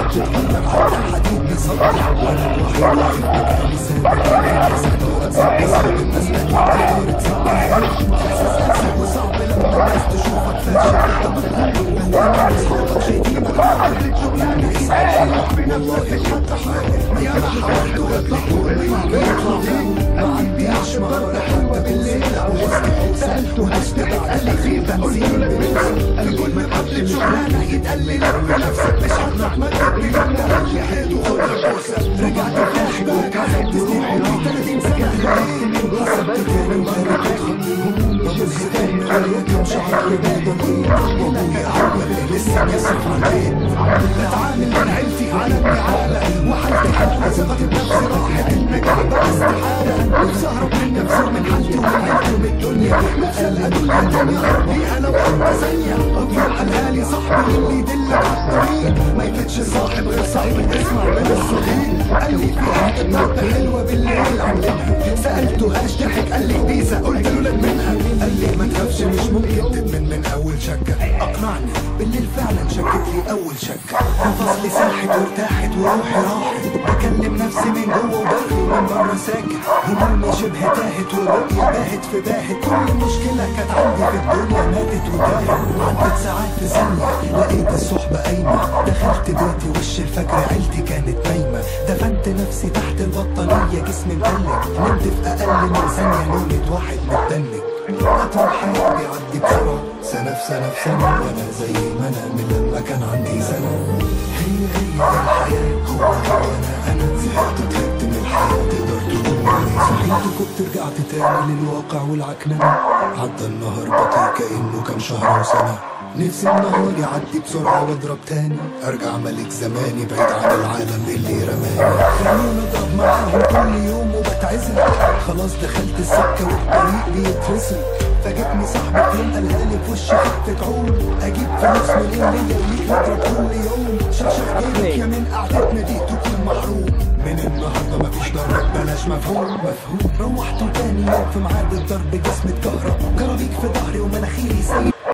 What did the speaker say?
شايفينك حتى الحديد بيصدع وانا الوحيد واقف مكاني ثابت ساعتها اتظبط الناس تانية تقدر تصدق احساس وصعب لما الناس تشوفك فاشل طب القلب اصحابك شايفينك والله حتى حالي يا ما حاولت واطلع ما عنديش مهارة حتى بالليل سألته هشتغل قال لي خيبة قلت له الكل من قبل مش معنى يتقلل بنفسك مش هطلع ما تقبل انت اللي حيط وخد الكوسة رجعت فاحد ورجعت روحي 30 سنة انبسطت من برا ببص تاني عليا كم شهر عبادة وابويا عمل لسه بيصرف عليه بتعامل من عيلتي على النعالة وحالتي حالة ثقتي بنفسي راحت النجاح بقى استحالة نفسي اهرب من نفسي ومن حالتي ومن عيلتي ومن الدنيا نفسي القى دنيا تانية اهرب بيها انا وانت ثانية اطلع قالها لي صاحبي اللي يدلك على الطريق ما يفتش صاحب غير صاحب تسمع من الصغير قال لي في حاجة نقطة حلوة بالليل عملتها سألته هاش ضحك قال لي بيزا قلت له لك منها قال لي ما تخافش مش ممكن تدمن من اول شكة اقنعني بالليل فعلا شكت لي اول شكة مفاصلي ساحت وارتاحت وروحي راحت بكلم نفسي من جوه وبرخي ومن بره ساكت همومي شبه تاهت والرؤية باهت في باهت كل مشكلة كانت عندي في الدنيا ماتت وتاهت عدت ساعات في ثانية لقيت الصحبة قايمة دخلت بيتي وش الفجر عيلتي كانت نايمة دفنت نفسي تحت البطانية جسمي متلج نمت في أقل من ثانية نومة واحد متدنج قطر الحياة بيعدي بسرعة سنة في سنة في سنة وأنا زي ما أنا من لما كان عندي سنة هي هي دي الحياة هو هو أنا أنا زهقت وتعبت من الحياة تقدر تقول إني صحيت وكنت رجعت تاني للواقع والعكننة عدى النهار بطيء كأنه كان شهر وسنة نفسي النهار يعدي بسرعة واضرب تاني ارجع ملك زماني بعيد عن العالم اللي رماني خلوني اضرب معاهم كل يوم وبتعزل خلاص دخلت السكة والطريق بيترسم فجتني صاحبي في يوم قالها لي في وشي حتة عون اجيب فلوس منين ليا وليك نضرب كل يوم شاشة في جيبك يا من قعدتنا دي تكون محروم من النهارده مفيش ضرب بلاش مفهوم مفهوم روحت تاني يوم في ميعاد الضرب جسمي اتكهرب كرابيك في ظهري ومناخيري سيء